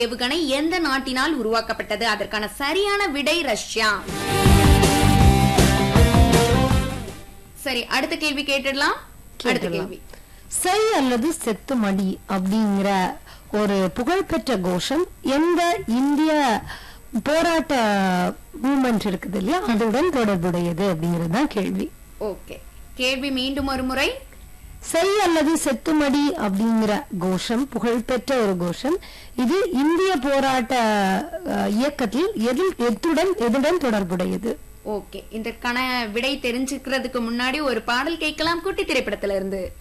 ஏவுகணை எந்த நாட்டினால் உருவாக்கப்பட்டது அதற்கான சரியான விடை ரஷ்யா சரி அடுத்த கேள்வி கேட்டுடலாம் அடுத்த கேட்டுடலாம். கேள்வி செய் அல்லது செத்து மடி அப்படிங்கிற ஒரு புகழ்பெற்ற கோஷம் எந்த இந்திய போராட்ட மூமெண்ட் இருக்குது இல்லையா அதுடன் தொடர்புடையது அப்படிங்கிறது தான் கேள்வி ஓகே கேள்வி மீண்டும் ஒரு முறை செய் அல்லது செத்துமடி அப்படிங்கிற கோஷம் புகழ்பெற்ற ஒரு கோஷம் இது இந்திய போராட்ட அஹ், இயக்கத்தில் எதில் எத்துடன் எதுடன் தொடர்புடையது ஓகே இதற்கான விடை தெரிஞ்சுக்கிறதுக்கு முன்னாடி ஒரு பாடல் கேட்கலாம் குட்டி திரைப்படத்துல இருந்து